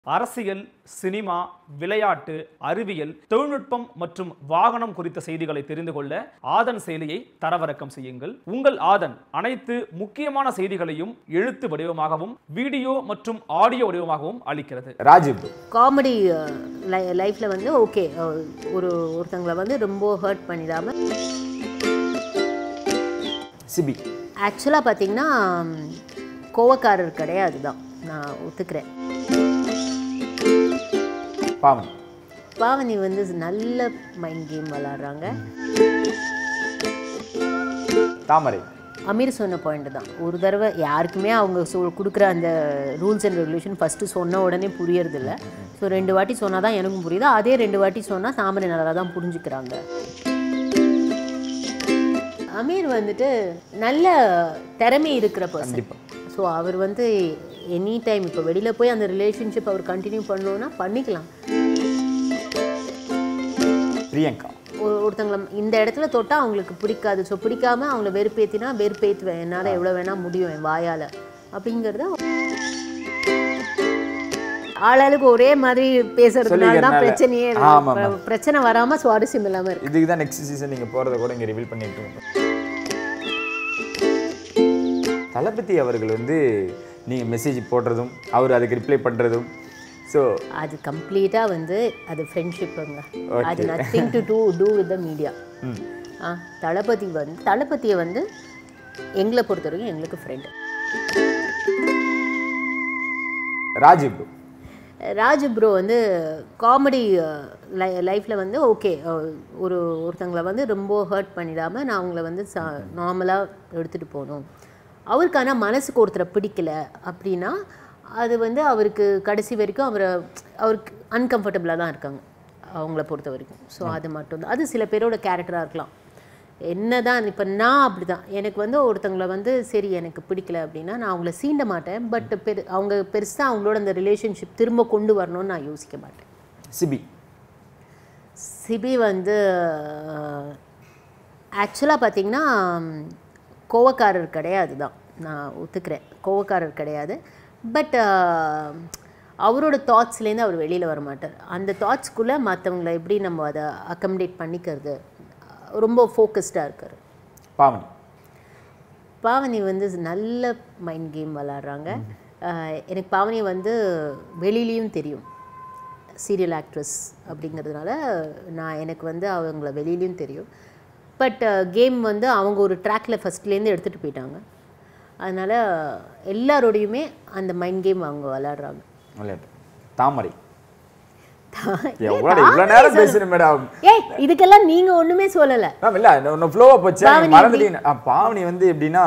அரசியல் சினிமா விளையாட்டு அறிவியல் தொழில்நுட்பம் மற்றும் வாகனம் குறித்த செய்திகளை தெரிந்து கொள்ள ஆதன் செயலியை தரவிறக்கம் செய்யுங்கள் உங்கள் ஆதன் அனைத்து முக்கியமான செய்திகளையும் எழுத்து வடிவமாகவும் வீடியோ மற்றும் ஆடியோ வடிவமாகவும் அளிக்கிறது ராஜீவ் காமெடி லைஃப்பில் வந்து ஓகே ஒரு ஒருத்தங்களை வந்து ரொம்ப ஹர்ட் பண்ணிடாம சிபி ஆக்சுவலாக பார்த்தீங்கன்னா ம், கோவக்காரர் கிடையாது தான் நான் ஒத்துக்கிறேன் பாவன் பாவனி வந்து நல்ல மைண்ட் கேம் விளாட்றாங்க தாமரை அமீர் சொன்ன பாயிண்ட் தான் ஒரு தடவை யாருக்குமே அவங்க சொல் கொடுக்குற அந்த ரூல்ஸ் அண்ட் ரெகுலேஷன் ஃபஸ்ட்டு சொன்ன உடனே புரியறதில்ல ஸோ ரெண்டு வாட்டி சொன்னால் தான் எனக்கும் புரியுது அதே ரெண்டு வாட்டி சொன்னால் தாமரை நல்லா தான் புரிஞ்சுக்கிறாங்க அமீர் வந்துட்டு நல்ல திறமை இருக்கிற பர்சன் கண்டிப்பா. ஸோ அவர் வந்து எனி டைம் இப்போ வெளியில் போய் அந்த ரிலேஷன்ஷிப் அவர் கண்டினியூ பண்ணணுன்னா பண்ணிக்கலாம் பிரியங்கா ஒரு ஒருத்தங்கள இந்த இடத்துல தொட்டால் அவங்களுக்கு பிடிக்காது ஸோ பிடிக்காம அவங்கள வெறுப்பேற்றினா வெறுப்பேற்றுவேன் என்னால் எவ்வளோ வேணால் முடியும் என் வாயால் அப்படிங்கிறது ஆளாளுக்கு ஒரே மாதிரி பேசுறதுனால தான் சொல்லிக்கிறனால. பிரச்சனையே ஆமா, இல்ல. ஆமா. பிரச்சனை வராமல் சுவாரஸ்யம் இல்லாமல் இருக்கு இதுக்கு தான் நெக்ஸ்ட் சீசன் நீங்கள் போகிறத கூட இங்கே ரிவீல் பண்ணிட்டு இருக்கோம். தளபதி அவர்கள் வந்து நீங்கள் மெசேஜ் போடுறதும் அவர் அதுக்கு ரிப்ளை பண்ணுறதும் ஸோ அது கம்ப்ளீட்டாக வந்து அது ஃப்ரெண்ட்ஷிப்புங்க Okay. அது nothing to do do with the media ம் ஆ தளபதி வந்து தளபதியை வந்து எங்களை பொறுத்த வரைக்கும் எங்களுக்கு ஃப்ரெண்டு ராஜீவ் ராஜு ப்ரோ வந்து காமெடி லைஃப்பில் வந்து ஓகே ஒரு ஒருத்தங்களை வந்து ரொம்ப ஹர்ட் பண்ணிடாமல் நான் அவங்கள வந்து ச நார்மலாக எடுத்துகிட்டு போகணும் அவருக்கான மனசுக்கு ஒருத்தரை பிடிக்கல அப்படின்னா அது வந்து அவருக்கு கடைசி வரைக்கும் அவரை அவருக்கு அன்கம்ஃபர்டபுளாக தான் இருக்காங்க அவங்கள பொறுத்த வரைக்கும் ஸோ அது மட்டும்தான் அது சில பேரோட கேரக்டராக இருக்கலாம் என்னதான் இப்போ நான் அப்படி தான் எனக்கு வந்து ஒருத்தங்களை வந்து சரி எனக்கு பிடிக்கல அப்படின்னா நான் அவங்கள சீண்ட மாட்டேன் பட் பெரு அவங்க பெருசாக அவங்களோட அந்த ரிலேஷன்ஷிப் திரும்ப கொண்டு வரணும்னு நான் யோசிக்க மாட்டேன் சிபி சிபி வந்து ஆக்சுவலாக பார்த்தீங்கன்னா ம், கோவக்காரர் கிடையாது தான் நான் ஒத்துக்கிறேன் கோவக்காரர் கிடையாது பட் அவரோட தாட்ஸ்லேருந்து அவர் வெளியில் வர மாட்டார் அந்த தாட்ஸ்க்குள்ளே மற்றவங்களை எப்படி நம்ம அதை அக்கமடேட் பண்ணிக்கிறது ரொம்ப ஃபோக்கஸ்டாக இருக்கார் பாவனி பாவனி வந்து நல்ல மைண்ட் கேம் விளாட்றாங்க எனக்கு பாவனி வந்து வெளியிலையும் தெரியும் சீரியல் ஆக்ட்ரஸ் அப்படிங்கிறதுனால நான் எனக்கு வந்து அவங்கள வெளியிலையும் தெரியும் பட் கேம் வந்து அவங்க ஒரு ட்ராக்ல ஃபஸ்ட்லேருந்து எடுத்துகிட்டு போயிட்டாங்க அதனால் எல்லாரோடையுமே அந்த மைண்ட் கேம் அவங்க விளாட்றாங்க விளையாட்டு தாமரை எவ்வளோ இவ்வளோ நேரம் பேசுகிறேன் மேடம் ஏய் இதுக்கெல்லாம் நீங்கள் ஒன்றுமே சொல்லலை மேம் இல்லை இன்னும் ஃப்ளோவாக போச்சு பாவனி மறந்துட்டீங்க ஆ, பாவனி வந்து எப்படின்னா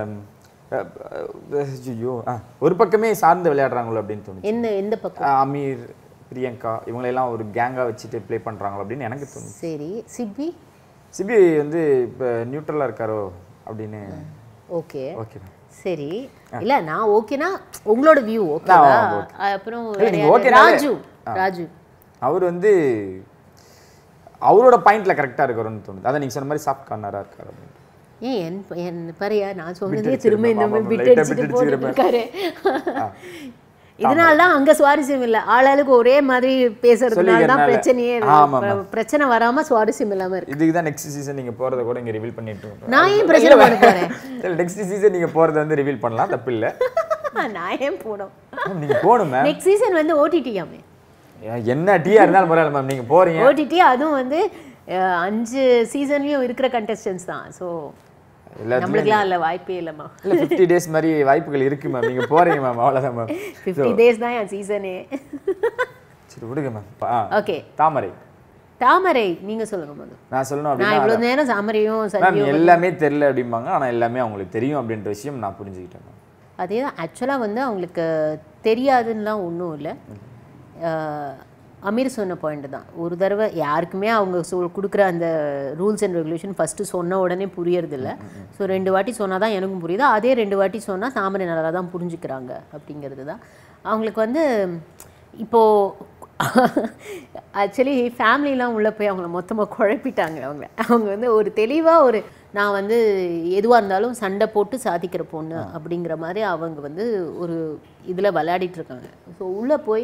ஐயோ ஆ ஒரு பக்கமே சார்ந்து விளையாடுறாங்களோ அப்படின்னு தோணுச்சு என்ன எந்த பக்கம் ஆ, அமீர் பிரியங்கா இவங்களெல்லாம் ஒரு கேங்காக வச்சுட்டு ப்ளே பண்ணுறாங்களோ அப்படின்னு எனக்கு தோணுச்சு சரி சிபி சிபி வந்து இப்போ நியூட்ரலாக இருக்காரோ அப்படின்னு ஓகே ஓகே மேம் சரி இல்ல நான் ஓகேனா உங்களோட வியூ ஓகேவா நான் okay. அப்புறம் இல்ல, வேற நீங்க யாரு? okay னாலே- ராஜு ராஜு அவர் வந்து அவரோட பாயிண்ட்ல கரெக்டாக இருக்கிறோன்னு தோணுது அதான் நீங்கள் சொன்ன மாதிரி சாஃப்ட் கார்னராக இருக்காரு அப்படின்னு ஏன் என் என் பாரியா நான் சொன்னதே அடிச்சிருக்கேன். திரும்ப இந்த ஆமா, மாதிரி ஆமா, பிட் light ஆ அடிச்சுட்டு bit போட்டுட்டு அடிச்சிருக்கிறேன். இருக்காரு இதனால தான் அங்க சுவாரஸ்யம் இல்ல ஆளாளுக்கு ஒரே மாதிரி பேசுறதுனால தான் சொல்லிக்கிறனால. பிரச்சனையே இல்ல. ஆமா, ஆமா. பிர- பிரச்சனை வராம சுவாரஸ்யம் இல்லாம இருக்கு இதுக்கு தான் நெக்ஸ்ட் சீசன் நீங்கள் போகிறத கூட இங்கே ரிவீல் பண்ணிட்டு இருக்கோம் நான் ஏன் பிரச்சனை பண்ண போறேன் இல்லை நெக்ஸ்ட் சீசன் நீங்கள் போகிறத வந்து ரிவீல் பண்ணலாம் தப்பு இல்லை நான் ஏன் போனோம் நீங்கள் போகணும் மேம் நெக்ஸ்ட் சீசன் வந்து ஓடிடியாமே என்ன டீயாக இருந்தாலும் பரவாயில்ல மேம் நீங்கள் போகிறீங்க ஓடிடி அதுவும் வந்து அஹ், அஞ்சு சீசன்லயும் இருக்கிற கண்டஸ்டன்ஸ் தான் ஸோ எல்லாத்துலயும் நம்மளுக்குலாம் இல்லை வாய்ப்பே இல்லைம்மா இல்லை ஃபிஃப்டி டேஸ் மாதிரி வாய்ப்புகள் இருக்கு மேம் நீங்கள் போகிறீங்க மேம் அவ்வளோதான் மேம் ஃபிஃப்டி டேஸ் தான் என் சீசனே சரி விடுங்க மேம் ஆ ஓகே தாமரை தாமரை நீங்க சொல்லுங்க முதல்ல நான் சொல்லணும் நான் அப்படின்னா இவ்வளவு நேரம் தாமரையும் மேம் சந்தியும் எல்லாமே தெரில அப்படிம்பாங்க ஆனால் எல்லாமே அவங்களுக்கு தெரியும் அப்படின்ற விஷயம் நான் புரிஞ்சுக்கிட்டேன் மேம் அதே தான் ஆக்சுவலாக வந்து அவங்களுக்கு தெரியாதுன்னெலாம் ஒன்றும் இல்லை அமீர் சொன்ன பாயிண்ட் தான் ஒரு தடவை யாருக்குமே அவங்க சொல் கொடுக்குற அந்த ரூல்ஸ் அண்ட் ரெகுலேஷன் ஃபஸ்ட்டு சொன்ன உடனே புரியறதில்ல ஸோ ரெண்டு வாட்டி சொன்னால் தான் எனக்கும் புரியுது அதே ரெண்டு வாட்டி சொன்னால் தாமரை நல்லா தான் புரிஞ்சுக்கிறாங்க அப்படிங்கிறது தான் அவங்களுக்கு வந்து இப்போது ஆக்சுவலி ஃபேமிலிலாம் உள்ளே போய் அவங்கள மொத்தமாக குழப்பிட்டாங்க அவங்க அவங்க வந்து ஒரு தெளிவாக ஒரு நான் வந்து எதுவாக இருந்தாலும் சண்டை போட்டு சாதிக்கிற பொண்ணு அப்படிங்கிற மாதிரி அவங்க வந்து ஒரு இதில் விளையாடிட்டு இருக்காங்க ஸோ உள்ளே போய்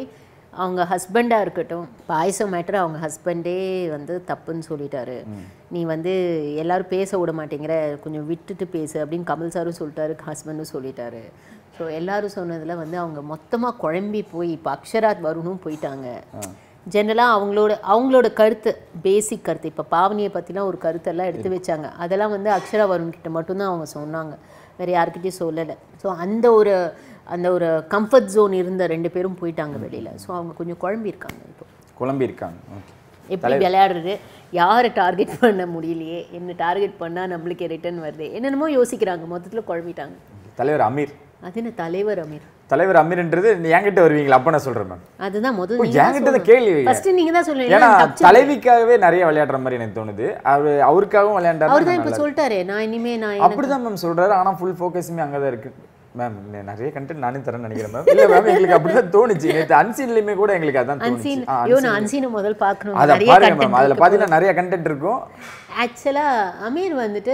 அவங்க ஹஸ்பண்டாக இருக்கட்டும் பாயசம் மேட்டர் அவங்க ஹஸ்பண்டே வந்து தப்புன்னு சொல்லிட்டாரு நீ வந்து எல்லாரும் பேச விட மாட்டேங்கிற கொஞ்சம் விட்டுட்டு பேசு அப்படின்னு கமல் சாரும் சொல்லிட்டாரு ஹஸ்பண்டும் சொல்லிட்டாரு ஸோ எல்லாரும் சொன்னதில் வந்து அவங்க மொத்தமாக குழம்பி போய் இப்போ அக்ஷராத் வருணும் போயிட்டாங்க ஜென்ரலாக அவங்களோட அவங்களோட கருத்து பேசிக் கருத்து இப்போ பாவனியை பற்றிலாம் ஒரு கருத்தெல்லாம் எடுத்து வச்சாங்க அதெல்லாம் வந்து அக்ஷரா வருண் கிட்ட மட்டும்தான் அவங்க சொன்னாங்க வேறு யாருக்கிட்டையும் சொல்லலை ஸோ அந்த ஒரு அந்த ஒரு கம்ஃபர்ட் ஜோன் இருந்த ரெண்டு பேரும் போயிட்டாங்க வெளியில் ஸோ அவங்க கொஞ்சம் குழம்பியிருக்காங்க இப்போ குழம்பி இருக்காங்க ஓகே எப்படி விளையாடுறது யாரை டார்கெட் பண்ண முடியலையே என்ன டார்கெட் பண்ணால் நம்மளுக்கு ரிட்டர்ன் வருது என்னென்னமோ யோசிக்கிறாங்க மொத்தத்தில் குழம்பிட்டாங்க தலைவர் அமீர் அது என்ன தலைவர் அமீர் தலைவர் அமீர்ன்றது நீ என்கிட்ட வருவீங்களா அப்ப நான் சொல்றேன் மேம் அதுதான் ஓ, முதல்ல என்கிட்ட தான் கேள்வி வைங்க. ஃபர்ஸ்ட் நீங்க தான் சொல்லுங்க ஏன்னா தலைவிக்காகவே நிறைய விளையாடுற மாதிரி எனக்கு தோணுது அவரு அவருக்காகவும் அவர் தான் விளையாண்டாரு இப்போ சொல்லிட்டாரு நான் இனிமே நான் எனக்கு- அப்படிதான் மேம் சொல்றாரு ஆனா ஃபுல் ஃபோக்கஸுமே அங்கதான் இருக்கு மேம் நிறைய கண்டென்ட் நானே தரேன்னு நினைக்கிறேன் மேம் இல்ல மேம் எங்களுக்கு அப்படிதான் தோணுச்சு நேற்று அன்சீன்லயுமே கூட எங்களுக்கு அதான் தோணுச்சு அன்சீன் ஆ, ஐயோ நான் அன்சீனை முதல் பார்க்கணும் அதை நிறைய பாருங்க மேம் கண்டென்ட் அதுல பாத்தீங்கன்னா நிறைய கண்டென்ட் இருக்கும் ஆக்சுவலாக அமீர் வந்துட்டு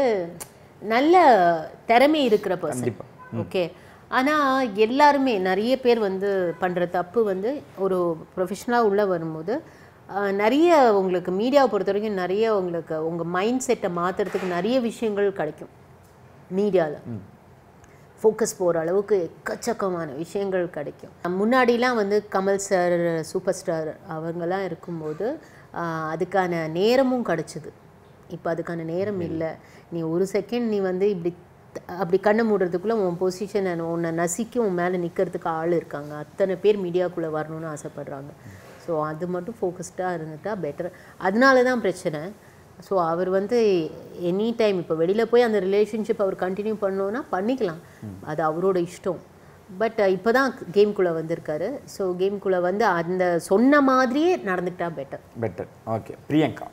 நல்ல திறமை இருக்கிற பர்சன் கண்டிப்பா. ஓகே ஆனால் எல்லாருமே நிறைய பேர் வந்து பண்ணுற தப்பு வந்து ஒரு ப்ரொஃபஷனலாக உள்ளே வரும்போது ஆஹ், நிறைய உங்களுக்கு மீடியாவை பொறுத்த வரைக்கும் நிறைய உங்களுக்கு உங்கள் மைண்ட் செட்டை மாற்றுறதுக்கு நிறைய விஷயங்கள் கிடைக்கும் மீடியாவில் ஃபோக்கஸ் போகிற அளவுக்கு எக்கச்சக்கமான விஷயங்கள் கிடைக்கும் முன்னாடிலாம் வந்து கமல் சார் சூப்பர் ஸ்டார் அவங்கெல்லாம் இருக்கும்போது ஆஹ், அதுக்கான நேரமும் கிடச்சிது இப்போ அதுக்கான நேரம் இல்லை நீ ஒரு செகண்ட் நீ வந்து இப்படி த- அப்படி கண்ணை மூடுறதுக்குள்ளே உன் பொசிஷன் உன்னை நசுக்கி உன் மேலே நிற்கிறதுக்கு ஆள் இருக்காங்க அத்தனை பேர் மீடியாக்குள்ளே வரணும்னு ஆசைப்படுறாங்க ஸோ அது மட்டும் ஃபோக்கஸ்டாக இருந்துட்டா பெட்டர் அதனால தான் பிரச்சனை ஸோ அவர் வந்து எனி டைம் இப்போ வெளியில் போய் அந்த ரிலேஷன்ஷிப் அவர் கண்டினியூ பண்ணோன்னா பண்ணிக்கலாம் அது அவரோட இஷ்டம் பட் இப்போ தான் கேம்குள்ளே வந்திருக்காரு ஸோ கேம்குள்ளே வந்து அந்த சொன்ன மாதிரியே நடந்துக்கிட்டா பெட்டர் பெட்டர் ஓகே பிரியங்கா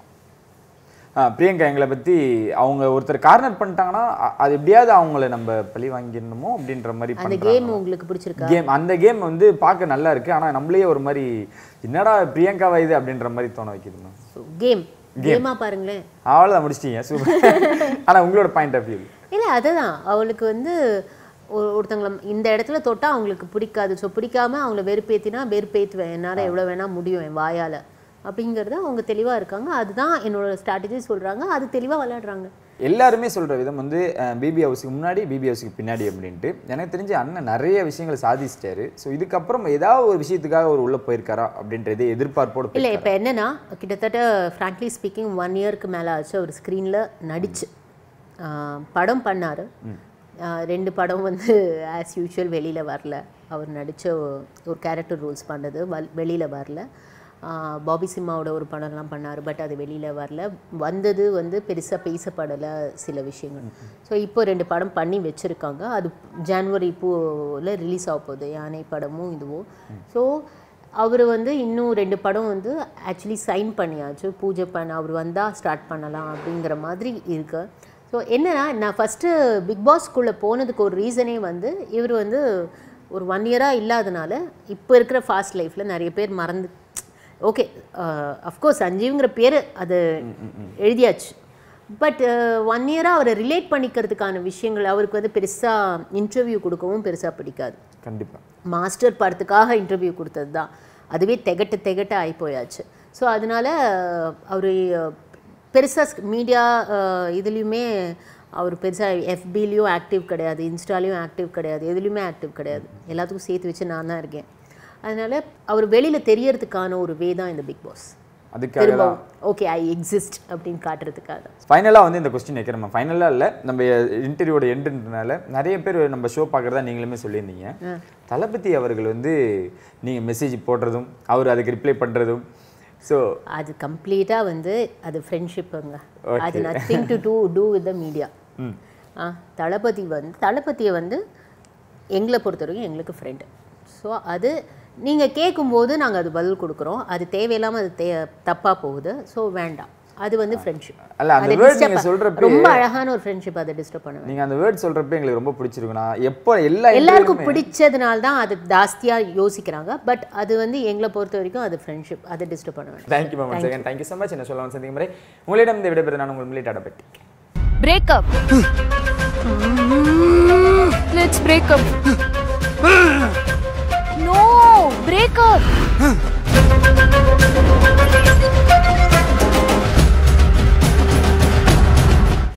ஆ பிரியங்கா எங்களை பத்தி அவங்க ஒருத்தர் கார்னர் பண்ணிட்டாங்கன்னா அ- அது எப்படியாவது அவங்கள நம்ம பழி வாங்கிடணுமோ அப்படின்ற மாதிரி அந்த பண்றாங்க கேம் உங்களுக்கு பிடிச்சிருக்கா கேம் அந்த கேம் வந்து பார்க்க நல்லா இருக்கு ஆனா நம்மளே ஒரு மாதிரி என்னடா பிரியங்காவா இது அப்படின்ற மாதிரி தோண வைக்குது மேம் ஸோ கேம் கேமாக பாருங்களேன் அவ்வளோதான் முடிச்சிட்டீங்க சூப்பர் ஆனா உங்களோட பாயிண்ட் ஆஃப் வியூ இல்லை அதுதான் அவளுக்கு வந்து ஒரு- ஒருத்தங்கள இந்த இடத்துல தொட்டால் அவங்களுக்கு பிடிக்காது ஸோ பிடிக்காம அவங்கள வெறுப்பேற்றினா வெறுப்பேற்றுவேன் என்னால் எவ்வளோ வேணால் முடியும் என் வாயால் அப்படிங்கிறது அவங்க தெளிவாக இருக்காங்க அதுதான் என்னோட ஸ்ட்ராட்டஜி சொல்கிறாங்க அது தெளிவாக விளையாடுறாங்க எல்லாருமே சொல்ற விதம் வந்து பிபி ஹவுஸுக்கு முன்னாடி பிபி ஹவுஸுக்கு பின்னாடி அப்படின்ட்டு எனக்கு தெரிஞ்சு அண்ணன் நிறைய விஷயங்களை சாதிச்சிட்டாரு ஸோ இதுக்கப்புறம் ஏதாவது ஒரு விஷயத்துக்காக ஒரு உள்ள போயிருக்காரா அப்படின்றது எதிர்பார்ப்போட இல்லை போயிருக்காரா? இப்போ என்னன்னா கிட்டத்தட்ட ஃப்ராங்க்லி ஸ்பீக்கிங் ஒன் இயர்க்கு மேலே ஆச்சு அவர் ஸ்க்ரீனில் நடிச்சு ஆஹ் படம் பண்ணார் ரெண்டு படம் வந்து ஆஸ் யூஷுவல் வெளியில் வரல அவர் நடித்த ஒரு கேரக்டர் ரோல்ஸ் பண்ணது வல் வெளியில் வரல ஆஹ் பாபி சிம்மாவோட ஒரு படம்லாம் பண்ணார் பட் அது வெளியில் வரல வந்தது வந்து பெருசாக பேசப்படலை சில விஷயங்கள் ஸோ இப்போ ரெண்டு படம் பண்ணி வச்சுருக்காங்க அது ஜான்வரி பூவில் ரிலீஸ் ஆக போகுது யானை படமும் இதுவும் ஸோ அவர் வந்து இன்னும் ரெண்டு படம் வந்து ஆக்சுவலி சைன் பண்ணியாச்சு பூஜை பண்ண அவர் வந்தால் ஸ்டார்ட் பண்ணலாம் அப்படிங்கிற மாதிரி இருக்கு ஸோ என்னன்னா நான் ஃபஸ்ட்டு பிக் பாஸ்க்குள்ளே போனதுக்கு ஒரு ரீசனே வந்து இவர் வந்து ஒரு ஒன் இயராக இல்லாதனால இப்போ இருக்கிற ஃபாஸ்ட் லைஃப்பில் நிறைய பேர் மறந்து ஓகே அஃப்கோர்ஸ் சஞ்சீவ்ங்கிற பேர் அது எழுதியாச்சு பட் ஒன் இயராக அவரை ரிலேட் பண்ணிக்கிறதுக்கான விஷயங்கள் அவருக்கு வந்து பெருசாக இன்டர்வியூ கொடுக்கவும் பெருசாக பிடிக்காது கண்டிப்பா மாஸ்டர் படத்துக்காக இன்டர்வியூ கொடுத்தது தான் அதுவே திகட்ட திகட்ட ஆகி போயாச்சு ஸோ அதனால அவர் பெருசாக மீடியா இதுலேயுமே அவர் பெருசாக எஃபிலையும் ஆக்டிவ் கிடையாது இன்ஸ்டாலையும் ஆக்டிவ் கிடையாது எதுலேயுமே ஆக்டிவ் கிடையாது எல்லாத்துக்கும் சேர்த்து வச்சு நான் தான் இருக்கேன் அதனால அவர் வெளியில் தெரியறதுக்கான ஒரு வே தான் இந்த பிக் பாஸ் அதுக்காக தான் திரும்பவும் ஓகே ஐ எக்ஸிஸ்ட் அப்படின்னு காட்டுறதுக்காக ஃபைனலாக வந்து இந்த கொஸ்டின் வைக்கிறோம் ஃபைனலாக இல்லை நம்ம இன்டர்வியூட எண்டுன்றனால நிறைய பேர் நம்ம ஷோ பார்க்குறதா நீங்களுமே சொல்லியிருந்தீங்க தளபதி அவர்கள் வந்து நீங்கள் மெசேஜ் போடுறதும் அவர் அதுக்கு ரிப்ளை பண்ணுறதும் ஸோ அது கம்ப்ளீட்டாக வந்து அது ஃப்ரெண்ட்ஷிப்புங்க Okay. அது nothing to do do with the media ஆ தளபதி வந்து தளபதியை வந்து எங்களை பொறுத்த வரைக்கும் எங்களுக்கு ஃப்ரெண்டு ஸோ அது நீங்கள் கேட்கும்போது நாங்கள் அது பதில் கொடுக்குறோம் அது தேவையில்லாமல் அது தே தப்பாக போகுது ஸோ வேண்டாம் அது வந்து ஃப்ரெண்ட்ஷிப் அல்ல அந்த வேர்ட் நீங்கள் சொல்கிறப்ப ரொம்ப அழகான ஒரு ஃப்ரெண்ட்ஷிப் அதை டிஸ்டர்ப் பண்ணுவேன் நீங்கள் அந்த வேர்ட் சொல்கிறப்ப எங்களுக்கு ரொம்ப பிடிச்சிருக்கும் நான் எப்போ எல்லா எல்லாருக்கும் பிடிச்சதுனால தான் அது ஜாஸ்தியாக யோசிக்கிறாங்க பட் அது வந்து எங்களை பொறுத்த வரைக்கும் அது ஃப்ரெண்ட்ஷிப் அதை டிஸ்டர்ப் பண்ண வேண்டாம் thank you ma'am second thank you so much என்ன சொல்ல வந்து சந்திக்கும் முறை உங்களிடம் இந்த விடைபெறும் நான் உங்கள் மில்லிட் அடப்பட்டி Break up. Let's break up. No, break up.